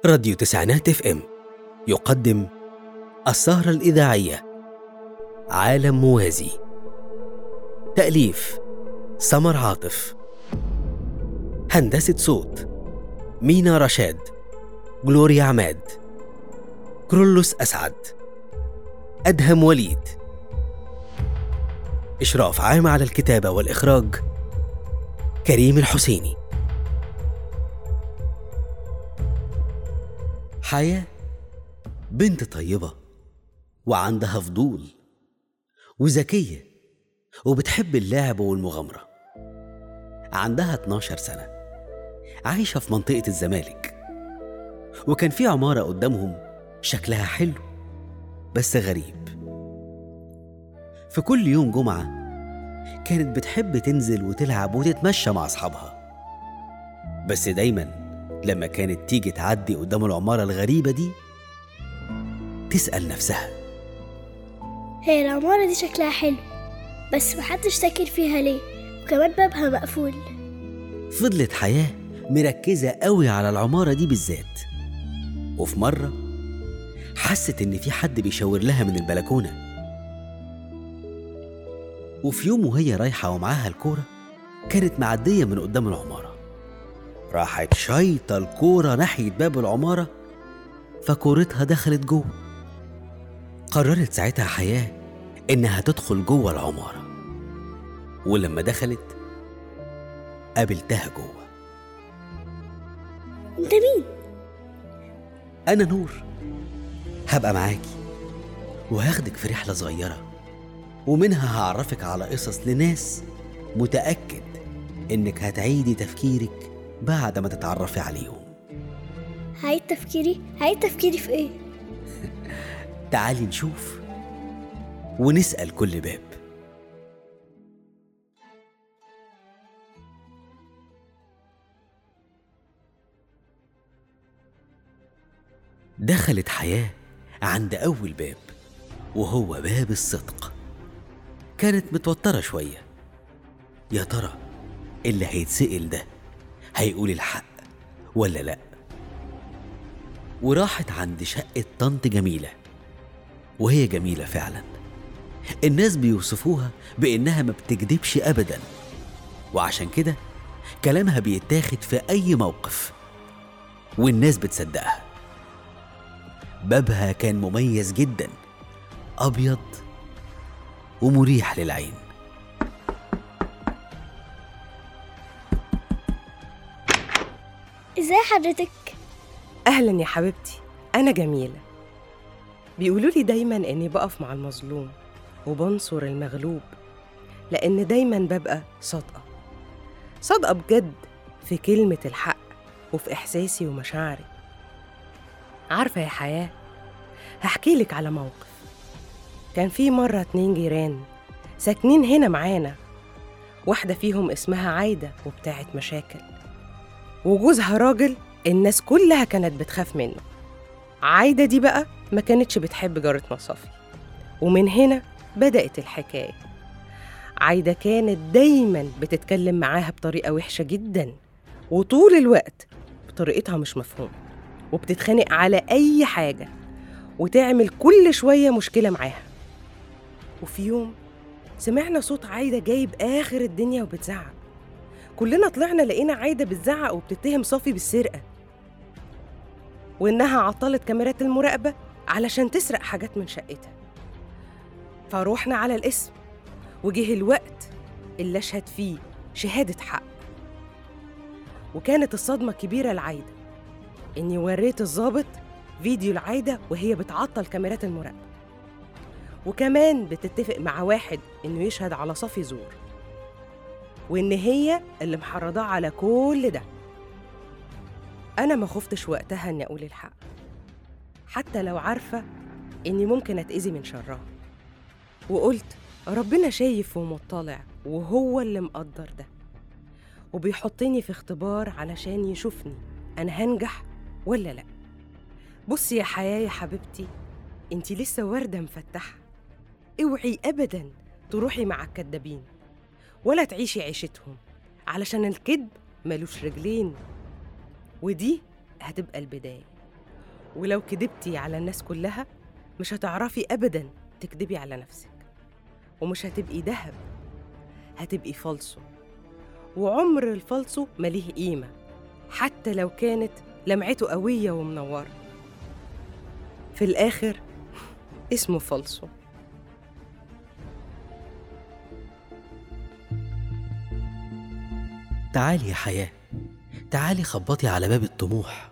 راديو تسعينات اف ام يقدم السهرة الإذاعية عالم موازي تأليف سمر عاطف هندسة صوت مينا رشاد جلوريا عماد كرولوس أسعد أدهم وليد إشراف عام على الكتابة والإخراج كريم الحسيني حياة بنت طيبة وعندها فضول وذكية وبتحب اللعب والمغامرة عندها 12 سنة عايشة في منطقة الزمالك وكان في عمارة قدامهم شكلها حلو بس غريب في كل يوم جمعة كانت بتحب تنزل وتلعب وتتمشى مع أصحابها بس دايما لما كانت تيجي تعدي قدام العمارة الغريبة دي تسأل نفسها هي العمارة دي شكلها حلو بس محدش ساكن فيها ليه وكمان بابها مقفول فضلت حياة مركزة قوي على العمارة دي بالذات وفي مرة حست إن في حد بيشاور لها من البلكونة وفي يوم وهي رايحة ومعاها الكورة كانت معدية من قدام العمارة راحت شايطة الكورة ناحية باب العمارة فكورتها دخلت جوه قررت ساعتها حياة إنها تدخل جوه العمارة ولما دخلت قابلتها جوه انت مين؟ أنا نور هبقى معاكي وهاخدك في رحلة صغيرة ومنها هعرفك على قصص لناس متأكد إنك هتعيدي تفكيرك بعد ما تتعرفي عليهم هعيد تفكيري هعيد تفكيري في ايه؟ تعالي نشوف ونسأل كل باب دخلت حياة عند أول باب وهو باب الصدق كانت متوترة شوية يا ترى اللي هيتسأل ده هيقول الحق ولا لأ وراحت عند شقة طنط جميلة وهي جميلة فعلا الناس بيوصفوها بإنها ما بتكدبش أبدا وعشان كده كلامها بيتاخد في أي موقف والناس بتصدقها بابها كان مميز جدا أبيض ومريح للعين ازاي حضرتك؟ أهلا يا حبيبتي أنا جميلة بيقولوا لي دايما إني بقف مع المظلوم وبنصر المغلوب لأن دايما ببقى صادقة صادقة بجد في كلمة الحق وفي إحساسي ومشاعري عارفة يا حياة هحكي لك على موقف كان في مرة اتنين جيران ساكنين هنا معانا واحدة فيهم اسمها عايدة وبتاعت مشاكل وجوزها راجل الناس كلها كانت بتخاف منه عايدة دي بقى ما كانتش بتحب جارتنا صفي ومن هنا بدأت الحكاية عايدة كانت دايما بتتكلم معاها بطريقة وحشة جدا وطول الوقت بطريقتها مش مفهومة وبتتخانق على أي حاجة وتعمل كل شوية مشكلة معاها وفي يوم سمعنا صوت عايدة جايب آخر الدنيا وبتزعق كلنا طلعنا لقينا عايدة بتزعق وبتتهم صافي بالسرقة وإنها عطلت كاميرات المراقبة علشان تسرق حاجات من شقتها فروحنا على الاسم وجه الوقت اللي أشهد فيه شهادة حق وكانت الصدمة كبيرة لعايدة إني وريت الضابط فيديو لعايدة وهي بتعطل كاميرات المراقبة وكمان بتتفق مع واحد إنه يشهد على صافي زور وإن هي اللي محرضاه على كل ده أنا ما خفتش وقتها إني أقول الحق حتى لو عارفة إني ممكن أتأذي من شرها وقلت ربنا شايف ومطلع وهو اللي مقدر ده وبيحطني في اختبار علشان يشوفني أنا هنجح ولا لأ بصي يا حياة يا حبيبتي انتي لسه وردة مفتحة اوعي أبدا تروحي مع الكدابين ولا تعيشي عيشتهم علشان الكذب ملوش رجلين ودي هتبقى البداية ولو كدبتي على الناس كلها مش هتعرفي أبدا تكدبي على نفسك ومش هتبقي دهب هتبقي فالصو وعمر الفالصو مليه قيمة حتى لو كانت لمعته قوية ومنورة في الآخر اسمه فالصو تعالي يا حياة تعالي خبطي على باب الطموح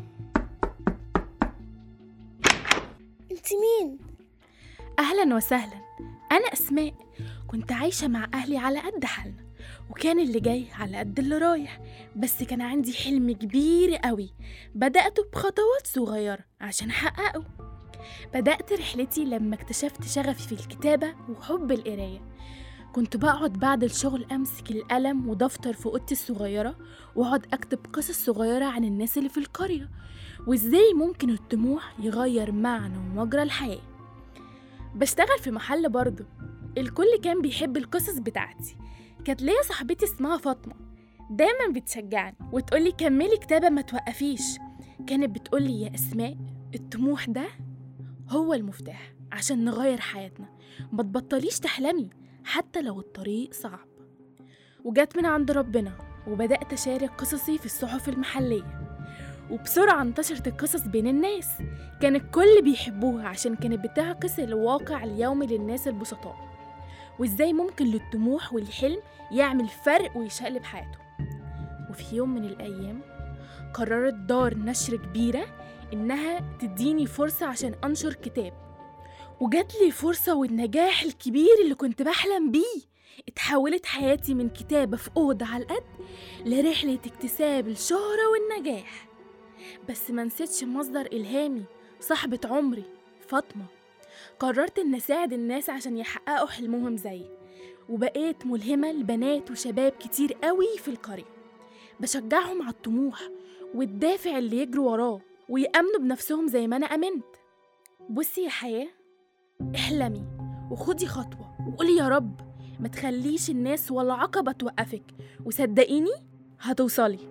انت مين أهلا وسهلا أنا أسماء كنت عايشة مع أهلي على قد حالنا وكان اللي جاي على قد اللي رايح بس كان عندي حلم كبير قوي بدأته بخطوات صغيرة عشان أحققه بدأت رحلتي لما اكتشفت شغفي في الكتابة وحب القراية كنت بقعد بعد الشغل أمسك القلم ودفتر في أوضتي الصغيرة وأقعد أكتب قصص صغيرة عن الناس اللي في القرية وإزاي ممكن الطموح يغير معنى ومجرى الحياة بشتغل في محل برضه الكل كان بيحب القصص بتاعتي كانت ليا صاحبتي اسمها فاطمة دايما بتشجعني وتقولي كملي كتابة ما توقفيش كانت بتقولي يا أسماء الطموح ده هو المفتاح عشان نغير حياتنا ما تبطليش تحلمي حتى لو الطريق صعب وجت من عند ربنا وبدأت أشارك قصصي في الصحف المحلية وبسرعة انتشرت القصص بين الناس كان الكل بيحبوها عشان كانت بتعكس الواقع اليومي للناس البسطاء وازاي ممكن للطموح والحلم يعمل فرق ويشقلب حياته وفي يوم من الأيام قررت دار نشر كبيرة إنها تديني فرصة عشان أنشر كتاب وجات لي فرصة والنجاح الكبير اللي كنت بحلم بيه اتحولت حياتي من كتابة في أوضة على القد لرحلة اكتساب الشهرة والنجاح بس ما نسيتش مصدر إلهامي صاحبة عمري فاطمة قررت إن أساعد الناس عشان يحققوا حلمهم زيي وبقيت ملهمة لبنات وشباب كتير قوي في القرية بشجعهم على الطموح والدافع اللي يجروا وراه ويأمنوا بنفسهم زي ما أنا أمنت بصي يا حياة احلمي وخدي خطوة وقولي يا رب ما تخليش الناس ولا عقبة توقفك وصدقيني هتوصلي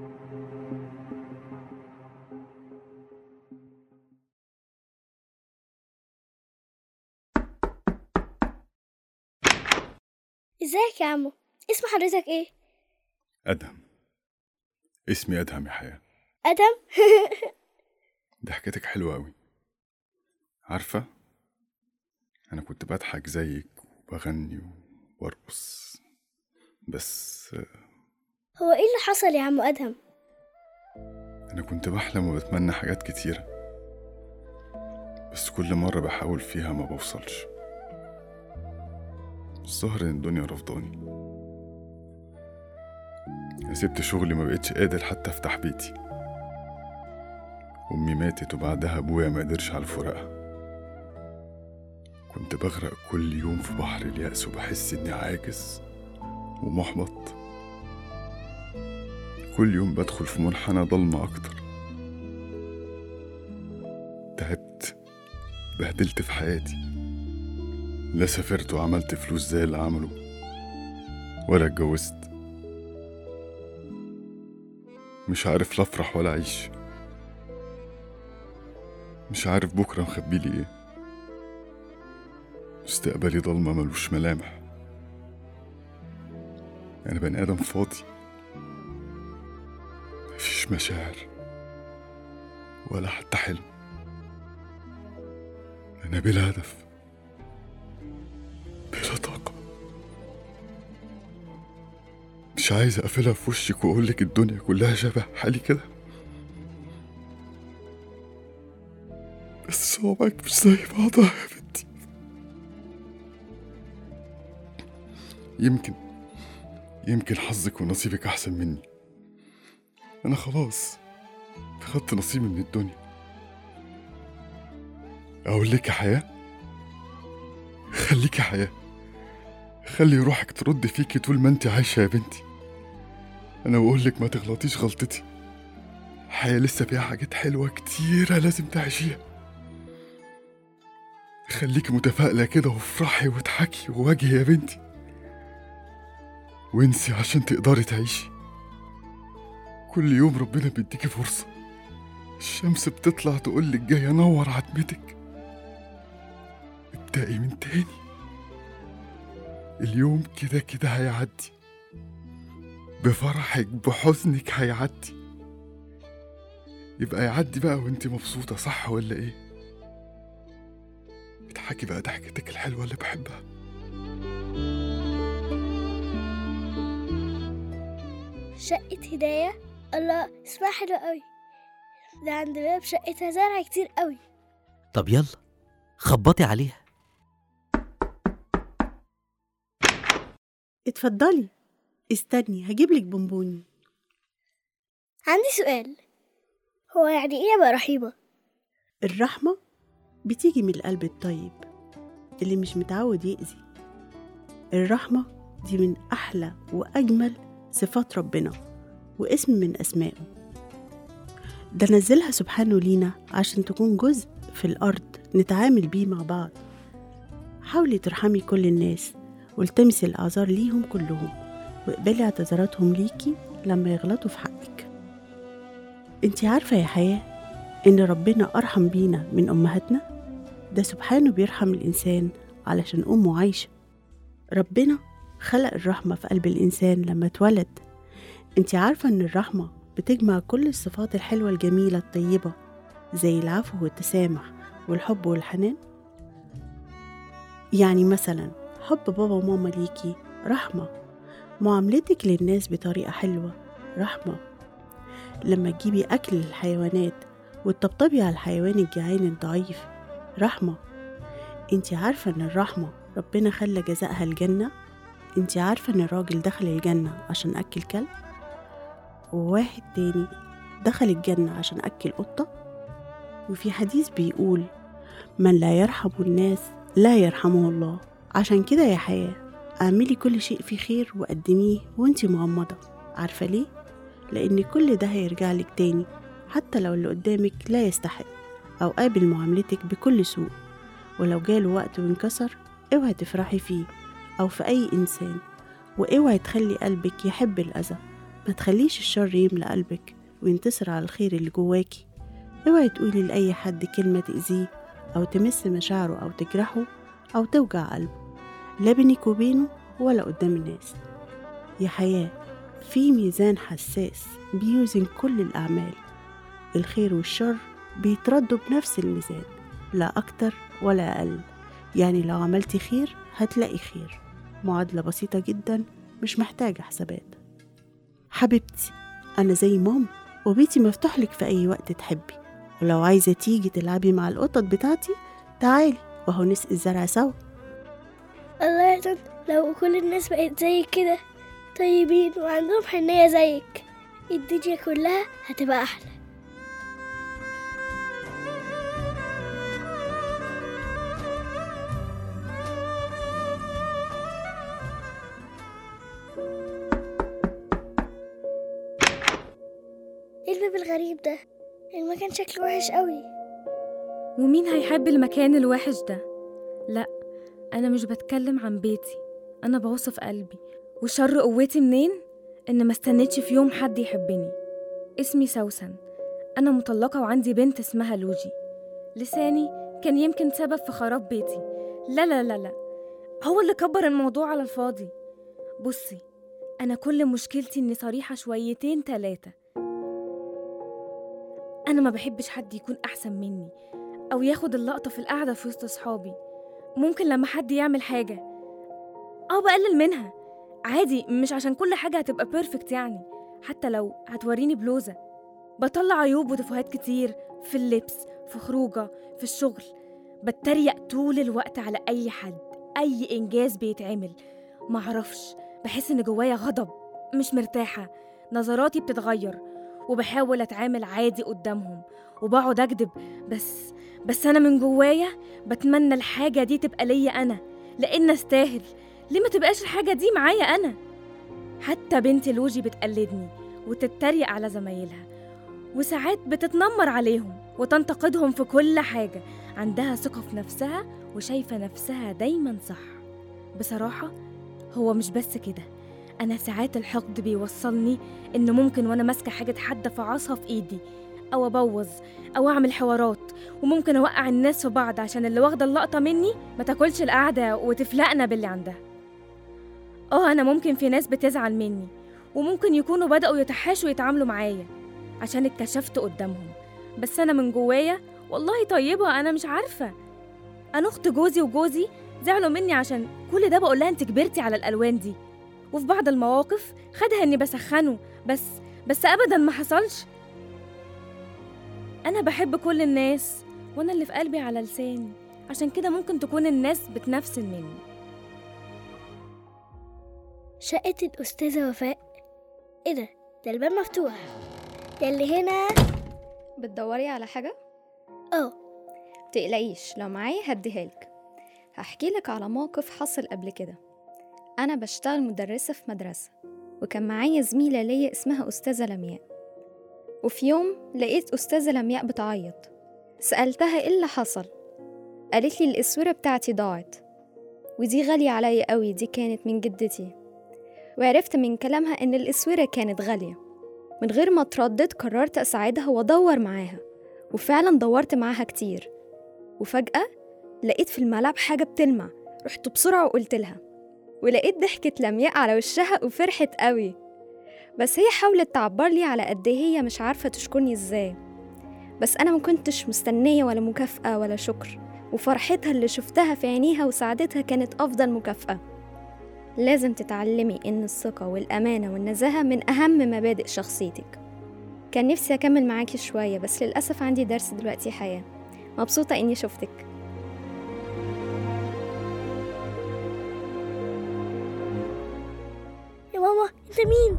ازيك يا عمو اسم حضرتك ايه أدهم اسمي أدهم يا حياة ادم ضحكتك حلوة أوي عارفة أنا كنت بضحك زيك وبغني وبرقص بس هو ايه اللي حصل يا عمو ادهم أنا كنت بحلم وبتمنى حاجات كتيرة بس كل مرة بحاول فيها ما بوصلش الظاهر إن الدنيا رفضاني أنا سبت شغلي ما بقتش قادر حتى أفتح بيتي أمي ماتت وبعدها أبويا ما قدرش على فراقها كنت بغرق كل يوم في بحر اليأس وبحس إني عاجز ومحبط كل يوم بدخل في منحنى ضلمة أكتر تعبت بهدلت في حياتي لا سافرت وعملت فلوس زي اللي عملوا ولا اتجوزت مش عارف لا افرح ولا اعيش مش عارف بكره مخبيلي ايه مستقبلي ضلمة ملوش ملامح أنا بني آدم فاضي مفيش مشاعر ولا حتى حلم أنا بلا هدف بلا طاقة مش عايز أقفلها في وشك وأقولك الدنيا كلها شبه حالي كده بس صوابعك مش زي بعضها يا بنتي يمكن يمكن حظك ونصيبك أحسن مني أنا خلاص خدت نصيبي من الدنيا أقول لك يا حياة خليكي حياة خلي روحك ترد فيكي طول ما انت عايشة يا بنتي أنا بقول لك ما تغلطيش غلطتي الحياة لسه فيها حاجات حلوة كتيرة لازم تعيشيها خليكي متفائلة كده وافرحي واضحكي وواجهي يا بنتي وانسي عشان تقدري تعيشي كل يوم ربنا بيديكي فرصة الشمس بتطلع تقولك جاي انور عتمتك ابدأي من تاني اليوم كده كده هيعدي بفرحك بحزنك هيعدي يبقى يعدي بقى وانت مبسوطة صح ولا ايه؟ اضحكي بقى ضحكتك الحلوة اللي بحبها شقة هداية الله اسمها حلو قوي ده عند باب شقتها زرع كتير قوي طب يلا خبطي عليها اتفضلي استني هجيبلك بونبوني عندي سؤال هو يعني ايه ابقى رحيمة الرحمة بتيجي من القلب الطيب اللي مش متعود يأذي الرحمة دي من أحلى وأجمل صفات ربنا واسم من أسمائه ده نزلها سبحانه لينا عشان تكون جزء في الأرض نتعامل بيه مع بعض حاولي ترحمي كل الناس والتمسي الأعذار ليهم كلهم واقبلي اعتذاراتهم ليكي لما يغلطوا في حقك انتي عارفة يا حياة إن ربنا أرحم بينا من أمهاتنا ده سبحانه بيرحم الإنسان علشان أمه عايشة ربنا خلق الرحمة في قلب الإنسان لما اتولد انتي عارفة إن الرحمة بتجمع كل الصفات الحلوة الجميلة الطيبة زي العفو والتسامح والحب والحنان يعني مثلا حب بابا وماما ليكي رحمة معاملتك للناس بطريقة حلوة رحمة لما تجيبي أكل للحيوانات وتطبطبي على الحيوان الجعان الضعيف رحمة انتي عارفة ان الرحمة ربنا خلى جزائها الجنة انتي عارفة ان الراجل دخل الجنة عشان أكل كلب وواحد تاني دخل الجنة عشان أكل قطة وفي حديث بيقول من لا يرحم الناس لا يرحمه الله عشان كده يا حياة اعملي كل شيء فيه خير وقدميه وانتي مغمضة عارفة ليه؟ لأن كل ده هيرجع لك تاني حتى لو اللي قدامك لا يستحق أو قابل معاملتك بكل سوء ولو جاله وقت وانكسر اوعي تفرحي فيه أو في أي إنسان واوعي تخلي قلبك يحب الأذى ما تخليش الشر يملأ قلبك وينتصر على الخير اللي جواكي اوعي تقولي لأي حد كلمة تأذيه أو تمس مشاعره أو تجرحه أو توجع قلبه لا بينك وبينه ولا قدام الناس يا حياة في ميزان حساس بيوزن كل الأعمال الخير والشر بيتردوا بنفس الميزان لا أكتر ولا أقل يعني لو عملتي خير هتلاقي خير معادلة بسيطة جدا مش محتاجة حسابات حبيبتي أنا زي ماما وبيتي مفتوح لك في أي وقت تحبي ولو عايزة تيجي تلعبي مع القطط بتاعتي تعالي وهو نسقي الزرع سوا الله يا طنط لو كل الناس بقت زي كده طيبين وعندهم حنية زيك الدنيا كلها هتبقى أحلى ايه الباب الغريب ده المكان شكله وحش قوي ومين هيحب المكان الوحش ده لا انا مش بتكلم عن بيتي انا بوصف قلبي وشر قوتي منين ان ما استنيتش في يوم حد يحبني اسمي سوسن انا مطلقه وعندي بنت اسمها لوجي لساني كان يمكن سبب في خراب بيتي لا لا لا لا هو اللي كبر الموضوع على الفاضي بصي انا كل مشكلتي اني صريحه شويتين تلاتة انا ما بحبش حد يكون احسن مني او ياخد اللقطه في القعده في وسط صحابي ممكن لما حد يعمل حاجه اه بقلل منها عادي مش عشان كل حاجه هتبقى بيرفكت يعني حتى لو هتوريني بلوزه بطلع عيوب وتفاهات كتير في اللبس في خروجه في الشغل بتريق طول الوقت على اي حد اي انجاز بيتعمل معرفش بحس ان جوايا غضب مش مرتاحه نظراتي بتتغير وبحاول اتعامل عادي قدامهم وبقعد اكدب بس بس انا من جوايا بتمنى الحاجه دي تبقى ليا انا لان استاهل ليه ما تبقاش الحاجه دي معايا انا حتى بنتي لوجي بتقلدني وتتريق على زمايلها وساعات بتتنمر عليهم وتنتقدهم في كل حاجه عندها ثقه في نفسها وشايفه نفسها دايما صح بصراحه هو مش بس كده انا ساعات الحقد بيوصلني ان ممكن وانا ماسكه حاجه حد فعصها في ايدي أو أبوظ أو أعمل حوارات وممكن أوقع الناس في بعض عشان اللي واخدة اللقطة مني ما تاكلش القعدة وتفلقنا باللي عندها اه أنا ممكن في ناس بتزعل مني وممكن يكونوا بدأوا يتحاشوا يتعاملوا معايا عشان اتكشفت قدامهم بس أنا من جوايا والله طيبة أنا مش عارفة أنا أخت جوزي وجوزي زعلوا مني عشان كل ده بقول لها أنت كبرتي على الألوان دي وفي بعض المواقف خدها إني بسخنه بس بس أبدا ما حصلش أنا بحب كل الناس وأنا اللي في قلبي على لساني عشان كده ممكن تكون الناس بتنفسن مني شقة الأستاذة وفاء إيه ده؟ ده الباب مفتوح ده اللي هنا بتدوري على حاجة؟ اه متقلقيش لو معايا هديها لك هحكي لك على موقف حصل قبل كده أنا بشتغل مدرسة في مدرسة وكان معايا زميلة ليا اسمها أستاذة لمياء وفي يوم لقيت أستاذة لمياء بتعيط سألتها إيه اللي حصل قالت لي الأسورة بتاعتي ضاعت ودي غالية عليا قوي دي كانت من جدتي وعرفت من كلامها إن الأسورة كانت غالية من غير ما تردد قررت أساعدها وأدور معاها وفعلا دورت معاها كتير وفجأة لقيت في الملعب حاجة بتلمع رحت بسرعة وقلت لها ولقيت ضحكة لمياء على وشها وفرحت قوي بس هي حاولت تعبر لي على قد إيه هي مش عارفة تشكرني ازاي بس أنا ما كنتش مستنية ولا مكافأة ولا شكر وفرحتها اللي شفتها في عينيها وسعادتها كانت أفضل مكافأة لازم تتعلمي إن الثقة والأمانة والنزاهة من أهم مبادئ شخصيتك كان نفسي أكمل معاكي شوية بس للأسف عندي درس دلوقتي حياة مبسوطة إني شفتك يا ماما انت مين؟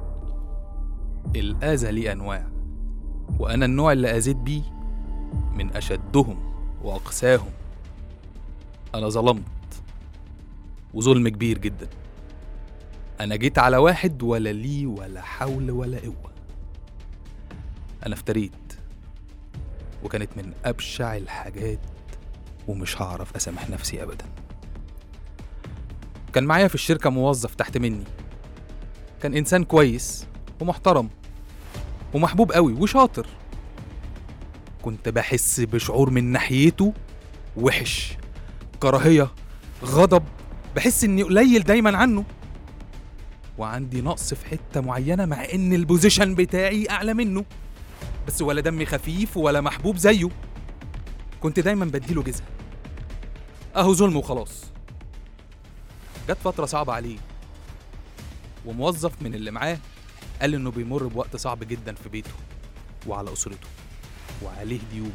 الأذى ليه أنواع وأنا النوع اللي أذيت بيه من أشدهم وأقساهم أنا ظلمت وظلم كبير جدا أنا جيت على واحد ولا ليه ولا حول ولا قوة أنا افتريت وكانت من أبشع الحاجات ومش هعرف أسامح نفسي أبدا كان معايا في الشركة موظف تحت مني كان إنسان كويس ومحترم ومحبوب قوي وشاطر كنت بحس بشعور من ناحيته وحش كراهية غضب بحس اني قليل دايما عنه وعندي نقص في حتة معينة مع ان البوزيشن بتاعي اعلى منه بس ولا دمي خفيف ولا محبوب زيه كنت دايما بديله جزء اهو ظلم وخلاص جت فترة صعبة عليه وموظف من اللي معاه قال انه بيمر بوقت صعب جدا في بيته وعلى اسرته وعليه ديون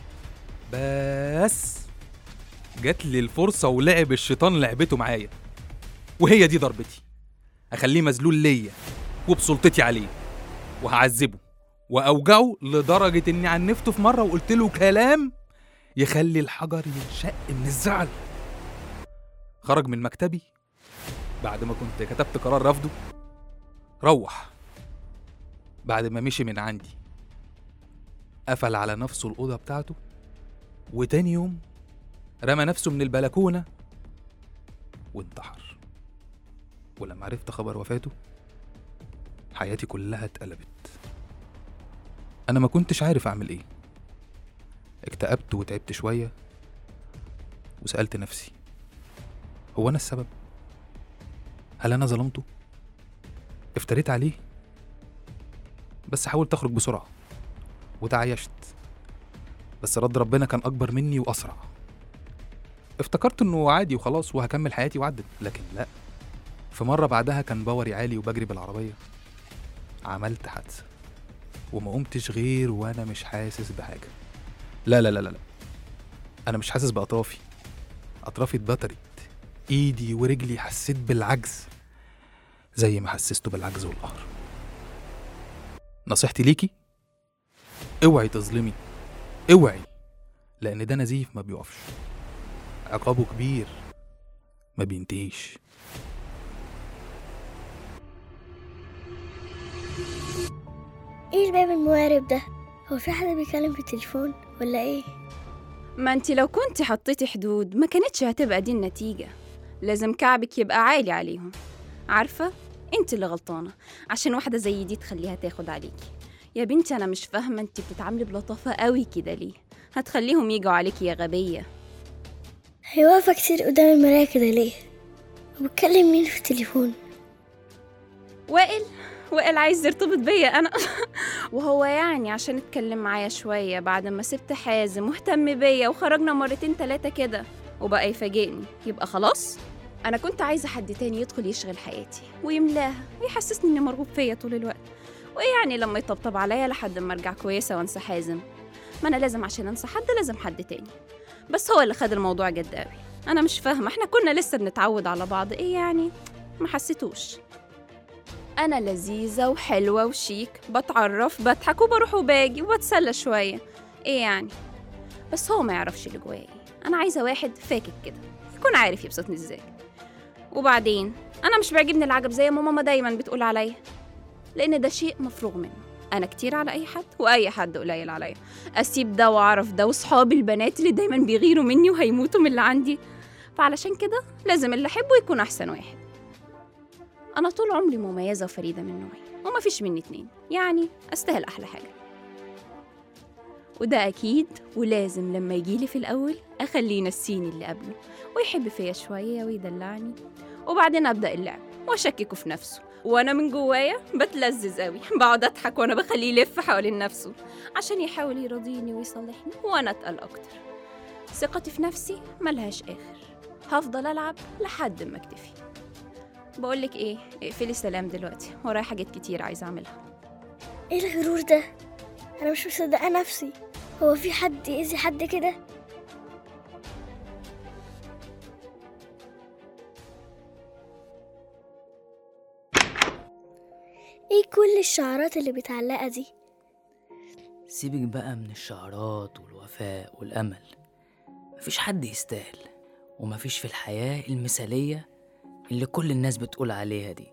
بس جات لي الفرصة ولعب الشيطان لعبته معايا وهي دي ضربتي أخليه مذلول ليا وبسلطتي عليه وهعذبه وأوجعه لدرجة إني عنفته في مرة وقلت له كلام يخلي الحجر ينشق من الزعل خرج من مكتبي بعد ما كنت كتبت قرار رفضه روح بعد ما مشي من عندي قفل على نفسه الأوضة بتاعته وتاني يوم رمى نفسه من البلكونة وانتحر ولما عرفت خبر وفاته حياتي كلها اتقلبت أنا ما كنتش عارف أعمل إيه اكتئبت وتعبت شوية وسألت نفسي هو أنا السبب؟ هل أنا ظلمته؟ افتريت عليه؟ بس حاولت أخرج بسرعة وتعايشت بس رد ربنا كان أكبر مني وأسرع افتكرت انه عادي وخلاص وهكمل حياتي وعدت لكن لا في مرة بعدها كان باوري عالي وبجري بالعربية عملت حادثة وما قمتش غير وانا مش حاسس بحاجة لا لا لا لا لا انا مش حاسس باطرافي اطرافي اتبترت ايدي ورجلي حسيت بالعجز زي ما حسسته بالعجز والقهر نصيحتي ليكي اوعي تظلمي اوعي لان ده نزيف ما بيقفش عقابه كبير ما بينتهيش ايه الباب الموارب ده؟ هو في حد بيتكلم في التليفون ولا ايه؟ ما انت لو كنت حطيتي حدود ما كانتش هتبقى دي النتيجة لازم كعبك يبقى عالي عليهم عارفة انت اللي غلطانة عشان واحدة زي دي تخليها تاخد عليكي يا بنتي انا مش فاهمه انت بتتعاملي بلطافه قوي كده ليه هتخليهم يجوا عليكي يا غبيه هي واقفة كتير قدام المراية كده ليه وبتكلم مين في التليفون وائل وائل عايز يرتبط بيا انا وهو يعني عشان اتكلم معايا شويه بعد ما سبت حازم مهتم بيا وخرجنا مرتين تلاتة كده وبقى يفاجئني يبقى خلاص انا كنت عايزه حد تاني يدخل يشغل حياتي ويملاها ويحسسني اني مرغوب فيا طول الوقت وايه يعني لما يطبطب عليا لحد ما ارجع كويسه وانسى حازم ما انا لازم عشان انسى حد لازم حد تاني بس هو اللي خد الموضوع جد قوي انا مش فاهمه احنا كنا لسه بنتعود على بعض ايه يعني ما حسيتوش انا لذيذه وحلوه وشيك بتعرف بضحك وبروح وباجي وبتسلى شويه ايه يعني بس هو ما يعرفش اللي جوايا ايه انا عايزه واحد فاكك كده يكون عارف يبسطني ازاي وبعدين انا مش بيعجبني العجب زي ما ماما دايما بتقول عليا لان ده شيء مفروغ منه انا كتير على اي حد واي حد قليل عليا اسيب ده واعرف ده وصحابي البنات اللي دايما بيغيروا مني وهيموتوا من اللي عندي فعلشان كده لازم اللي احبه يكون احسن واحد انا طول عمري مميزه وفريده من نوعي ومفيش مني اتنين يعني استاهل احلى حاجه وده اكيد ولازم لما يجيلي في الاول اخليه ينسيني اللي قبله ويحب فيا شويه ويدلعني وبعدين ابدا اللعب واشككه في نفسه وانا من جوايا بتلذذ قوي بقعد اضحك وانا بخليه يلف حوالين نفسه عشان يحاول يرضيني ويصلحني وانا اتقل اكتر ثقتي في نفسي ملهاش اخر هفضل العب لحد ما اكتفي بقولك ايه اقفلي سلام دلوقتي ورايا حاجات كتير عايزه اعملها ايه الغرور ده انا مش مصدقة نفسي هو في حد يأذي حد كده ايه كل الشعارات اللي بتعلقها دي سيبك بقى من الشعارات والوفاء والأمل مفيش حد يستاهل ومفيش في الحياة المثالية اللي كل الناس بتقول عليها دي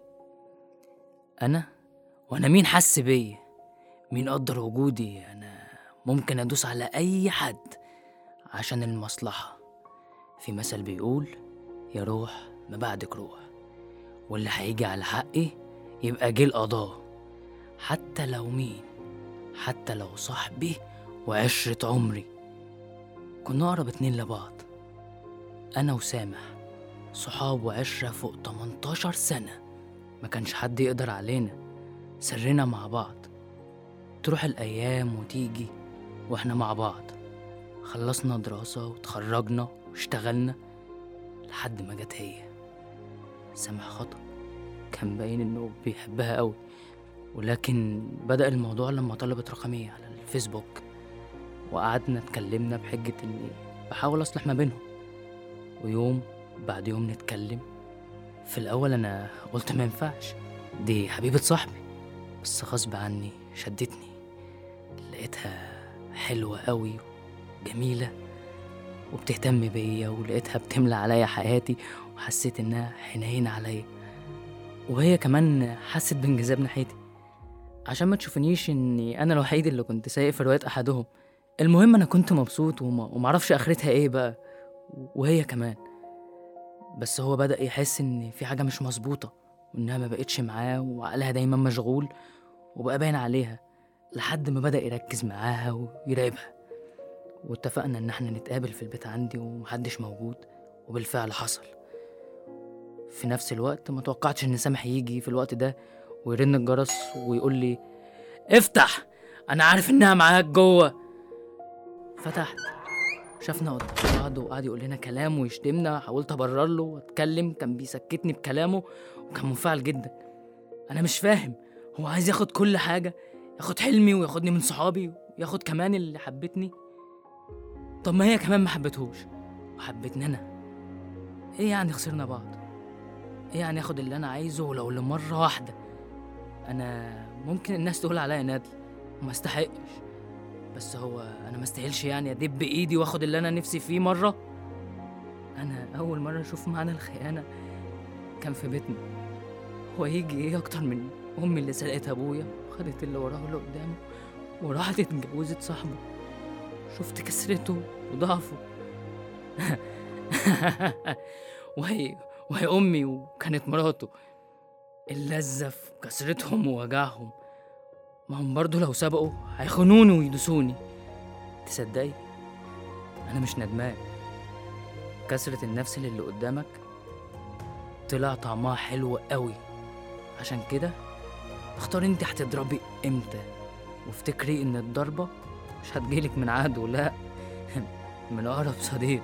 أنا وأنا مين حس بيا مين قدر وجودي أنا ممكن أدوس على أي حد عشان المصلحة في مثل بيقول يا روح ما بعدك روح واللي هيجي على حقي يبقى جه القضاء حتى لو مين حتى لو صاحبي وعشرة عمري كنا أقرب اتنين لبعض أنا وسامح صحاب وعشرة فوق 18 سنة ما كانش حد يقدر علينا سرنا مع بعض تروح الأيام وتيجي وإحنا مع بعض خلصنا دراسة وتخرجنا واشتغلنا لحد ما جت هي سامح خطأ كان باين إنه بيحبها قوي ولكن بدأ الموضوع لما طلبت رقمي على الفيسبوك وقعدنا اتكلمنا بحجة إني بحاول أصلح ما بينهم ويوم بعد يوم نتكلم في الأول أنا قلت ما ينفعش دي حبيبة صاحبي بس غصب عني شدتني لقيتها حلوة قوي جميلة وبتهتم بيا ولقيتها بتملى عليا حياتي وحسيت إنها حنينة عليا وهي كمان حست بانجذاب ناحيتي عشان ما تشوفنيش اني انا الوحيد اللي كنت سايق في رواية احدهم المهم انا كنت مبسوط وما ومعرفش اخرتها ايه بقى وهي كمان بس هو بدأ يحس ان في حاجة مش مظبوطة وانها ما بقتش معاه وعقلها دايما مشغول وبقى باين عليها لحد ما بدأ يركز معاها ويراقبها واتفقنا ان احنا نتقابل في البيت عندي ومحدش موجود وبالفعل حصل في نفس الوقت ما توقعتش ان سامح يجي في الوقت ده ويرن الجرس ويقول لي افتح انا عارف انها معاك جوه فتحت شافنا قدام بعض وقعد يقول لنا كلام ويشتمنا حاولت ابرر له واتكلم كان بيسكتني بكلامه وكان منفعل جدا انا مش فاهم هو عايز ياخد كل حاجه ياخد حلمي وياخدني من صحابي وياخد كمان اللي حبتني طب ما هي كمان ما حبتهوش وحبتني انا ايه يعني خسرنا بعض ايه يعني اخد اللي انا عايزه ولو لمره واحده انا ممكن الناس تقول عليا نادل وما استحقش بس هو انا ما استاهلش يعني ادب بايدي واخد اللي انا نفسي فيه مره انا اول مره اشوف معنى الخيانه كان في بيتنا هو يجي ايه اكتر من امي اللي سرقت ابويا وخدت اللي وراه واللي قدامه وراحت اتجوزت صاحبه شفت كسرته وضعفه وهي وهي امي وكانت مراته اللذة في كسرتهم ووجعهم ما هم برضو لو سبقوا هيخونوني ويدوسوني تصدقي انا مش ندمان كسرة النفس اللي قدامك طلع طعمها حلو قوي عشان كده اختار انت هتضربي امتى وافتكري ان الضربة مش هتجيلك من عدو لا من اقرب صديق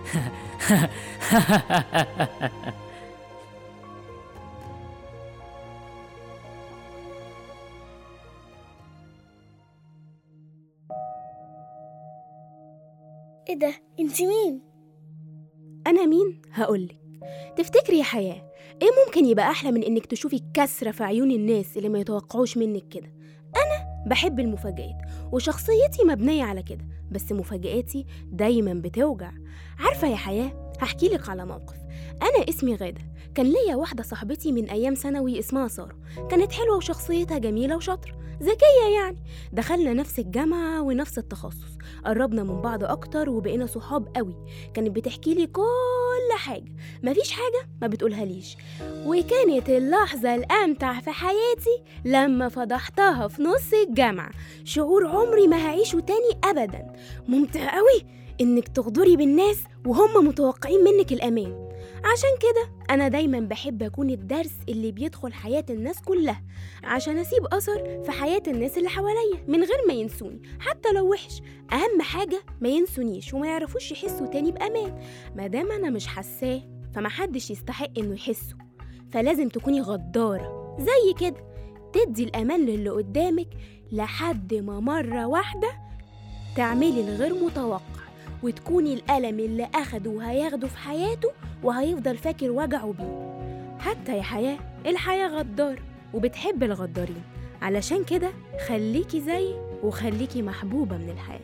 ايه ده انت مين أنا مين؟ هقولك تفتكري يا حياة إيه ممكن يبقى أحلى من إنك تشوفي كسرة في عيون الناس اللي ما يتوقعوش منك كده أنا بحب المفاجآت وشخصيتي مبنية على كده بس مفاجآتي دايما بتوجع عارفة يا حياة هحكيلك على موقف أنا اسمي غادة كان ليا واحدة صاحبتي من أيام ثانوي اسمها سارة كانت حلوة وشخصيتها جميلة وشاطرة ذكية يعني دخلنا نفس الجامعة ونفس التخصص قربنا من بعض أكتر وبقينا صحاب قوي كانت بتحكي لي كل حاجة مفيش حاجة ما بتقولها ليش وكانت اللحظة الأمتع في حياتي لما فضحتها في نص الجامعة شعور عمري ما هعيشه تاني أبدا ممتع قوي إنك تغدري بالناس وهم متوقعين منك الأمان عشان كده أنا دايما بحب أكون الدرس اللي بيدخل حياة الناس كلها عشان أسيب أثر في حياة الناس اللي حواليا من غير ما ينسوني حتى لو وحش أهم حاجة ما ينسونيش وما يعرفوش يحسوا تاني بأمان مادام أنا مش حاساه فمحدش يستحق إنه يحسه فلازم تكوني غدارة زي كده تدي الأمان للي قدامك لحد ما مرة واحدة تعملي الغير متوقع وتكوني الألم اللي أخده وهياخده في حياته وهيفضل فاكر وجعه بيه حتى يا حياة الحياة غدار وبتحب الغدارين علشان كده خليكي زيي وخليكي محبوبة من الحياة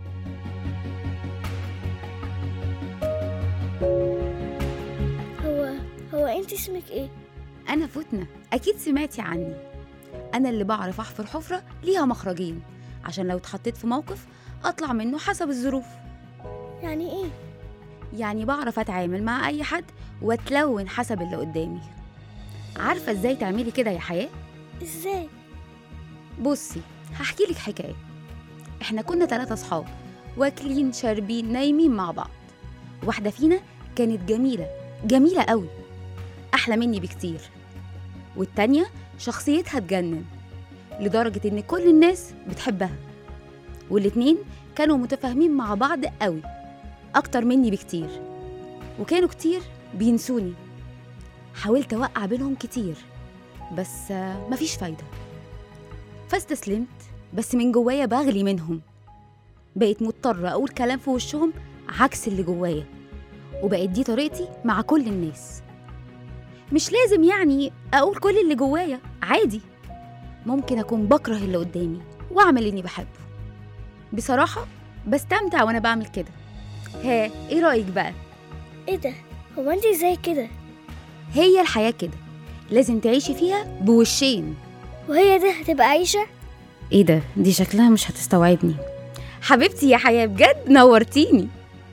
هو هو انت اسمك ايه أنا فتنة أكيد سمعتي عني أنا اللي بعرف أحفر حفرة ليها مخرجين عشان لو اتحطيت في موقف أطلع منه حسب الظروف يعني ايه يعني بعرف أتعامل مع أي حد وأتلون حسب اللي قدامي عارفة إزاي تعملي كده يا حياة؟ ازاي بصي هحكي لك حكاية إحنا كنا ثلاثة صحاب واكلين شاربين نايمين مع بعض واحدة فينا كانت جميلة جميلة قوي أحلى مني بكتير والتانية شخصيتها تجنن لدرجة إن كل الناس بتحبها والاتنين كانوا متفاهمين مع بعض قوي أكتر مني بكتير وكانوا كتير بينسوني حاولت أوقع بينهم كتير بس آه، مفيش فايدة فاستسلمت بس من جوايا بغلي منهم بقيت مضطرة أقول كلام في وشهم عكس اللي جوايا وبقت دي طريقتي مع كل الناس مش لازم يعني أقول كل اللي جوايا عادي ممكن أكون بكره اللي قدامي وأعمل إني بحبه بصراحة بستمتع وأنا بعمل كده ها إيه رأيك بقى؟ ايه ده هو انت ازاي كده هي الحياة كده لازم تعيشي فيها بوشين وهي ده هتبقى عايشة ايه ده دي شكلها مش هتستوعبني حبيبتي يا حياة بجد نورتيني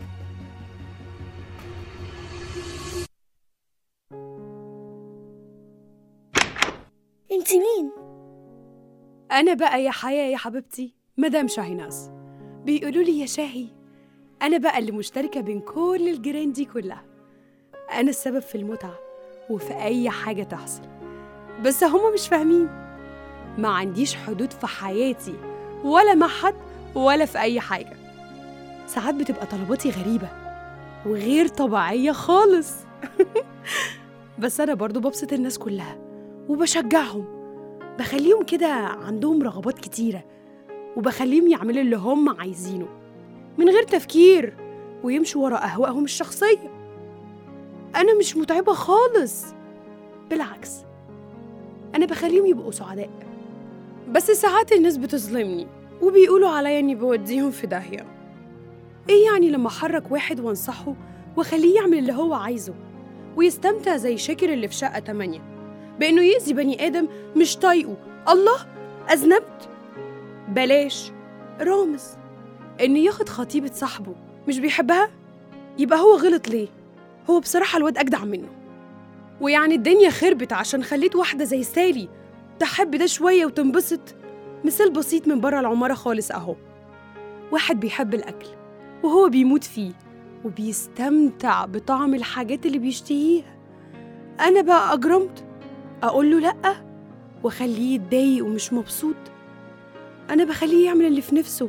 انت مين أنا بقى يا حياة يا حبيبتي مدام شاهيناز بيقولوا لي يا شاهي أنا بقى اللي مشتركة بين كل الجيران دي كلها أنا السبب في المتعة وفي أي حاجة تحصل بس هما مش فاهمين ما عنديش حدود في حياتي ولا مع حد ولا في أي حاجة ساعات بتبقى طلباتي غريبة وغير طبيعية خالص بس أنا برضو ببسط الناس كلها وبشجعهم بخليهم كده عندهم رغبات كتيرة وبخليهم يعملوا اللي هم عايزينه من غير تفكير ويمشوا ورا أهوائهم الشخصية أنا مش متعبة خالص بالعكس أنا بخليهم يبقوا سعداء بس ساعات الناس بتظلمني وبيقولوا عليا إني بوديهم في داهية إيه يعني لما أحرك واحد وأنصحه وأخليه يعمل اللي هو عايزه ويستمتع زي شاكر اللي في شقة تمانية بإنه يأذي بني آدم مش طايقه الله أذنبت بلاش رامز إنه ياخد خطيبة صاحبه مش بيحبها يبقى هو غلط ليه هو بصراحة الواد أجدع منه ويعني الدنيا خربت عشان خليت واحدة زي سالي تحب ده شوية وتنبسط مثال بسيط من بره العمارة خالص أهو واحد بيحب الأكل وهو بيموت فيه وبيستمتع بطعم الحاجات اللي بيشتهيها أنا بقى أجرمت أقول له لأ وأخليه يتضايق ومش مبسوط أنا بخليه يعمل اللي في نفسه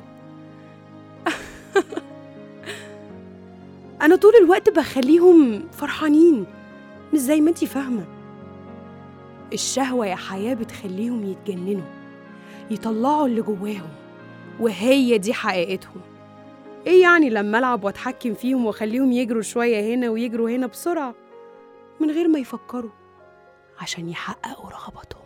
أنا طول الوقت بخليهم فرحانين مش زي ما انتي فاهمة الشهوة يا حياة بتخليهم يتجننوا يطلعوا اللي جواهم وهي دي حقيقتهم ايه يعني لما العب واتحكم فيهم واخليهم يجروا شوية هنا ويجروا هنا بسرعة من غير ما يفكروا عشان يحققوا رغباتهم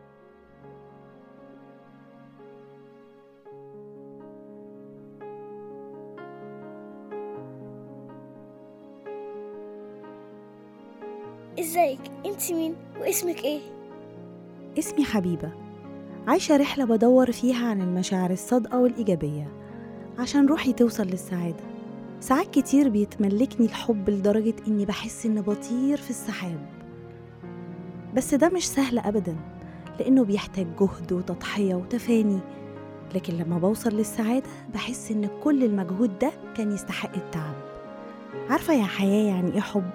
ازيك انت مين واسمك ايه اسمي حبيبة عايشة رحلة بدور فيها عن المشاعر الصادقة والإيجابية عشان روحي توصل للسعادة ساعات كتير بيتملكني الحب لدرجة إني بحس إني بطير في السحاب بس ده مش سهل أبدا لأنه بيحتاج جهد وتضحية وتفاني لكن لما بوصل للسعادة بحس إن كل المجهود ده كان يستحق التعب عارفة يا حياة يعني إيه حب؟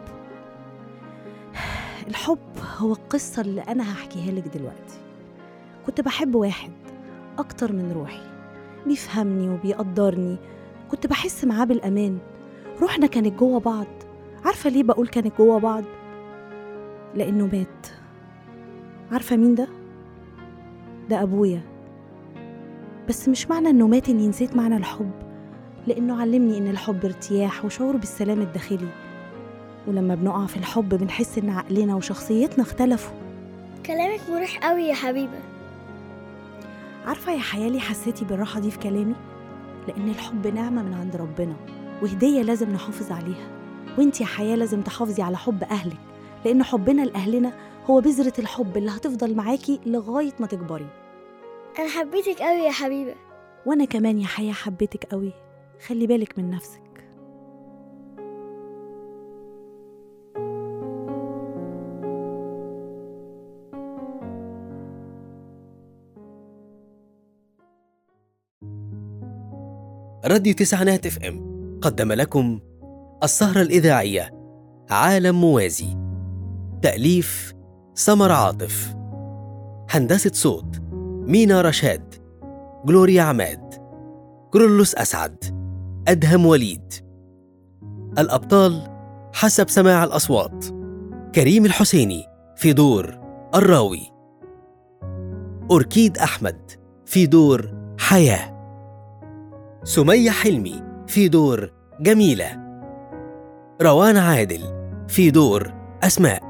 الحب هو القصة اللي أنا هحكيها لك دلوقتي كنت بحب واحد أكتر من روحي بيفهمني وبيقدرني كنت بحس معاه بالأمان روحنا كانت جوه بعض عارفة ليه بقول كانت جوه بعض؟ لأنه مات عارفة مين ده؟ ده أبويا بس مش معنى إنه مات إني نسيت معنى الحب لأنه علمني إن الحب ارتياح وشعور بالسلام الداخلي ولما بنقع في الحب بنحس إن عقلنا وشخصيتنا اختلفوا كلامك مريح قوي يا حبيبة عارفة يا حياة ليه حسيتي بالراحة دي في كلامي؟ لأن الحب نعمة من عند ربنا وهدية لازم نحافظ عليها وانت يا حياة لازم تحافظي على حب أهلك لأن حبنا لأهلنا هو بذرة الحب اللي هتفضل معاكي لغاية ما تكبري انا حبيتك قوي يا حبيبة وأنا كمان يا حياة حبيتك قوي خلي بالك من نفسك راديو تسعينات اف ام قدم لكم السهرة الإذاعية عالم موازي تأليف سمر عاطف هندسة صوت مينا رشاد جلوريا عماد كرولوس أسعد أدهم وليد الأبطال حسب سماع الأصوات كريم الحسيني في دور الراوي أوركيد أحمد في دور حياه سمية حلمي في دور جميلة روان عادل في دور أسماء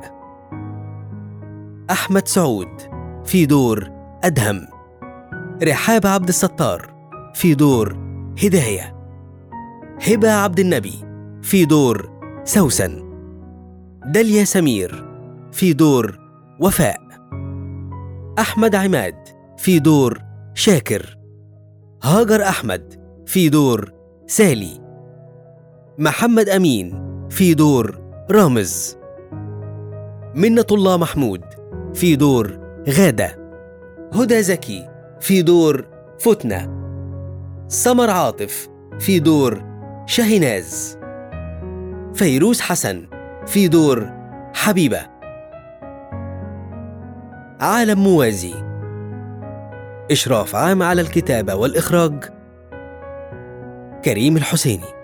أحمد سعود في دور أدهم رحاب عبد الستار في دور هداية هبة عبد النبي في دور سوسن داليا سمير في دور وفاء أحمد عماد في دور شاكر هاجر أحمد في دور سالي محمد أمين في دور رامز منة الله محمود في دور غادة هدى زكي في دور فتنة سمر عاطف في دور شاهناز فيروز حسن في دور حبيبة عالم موازي إشراف عام على الكتابة والإخراج كريم الحسيني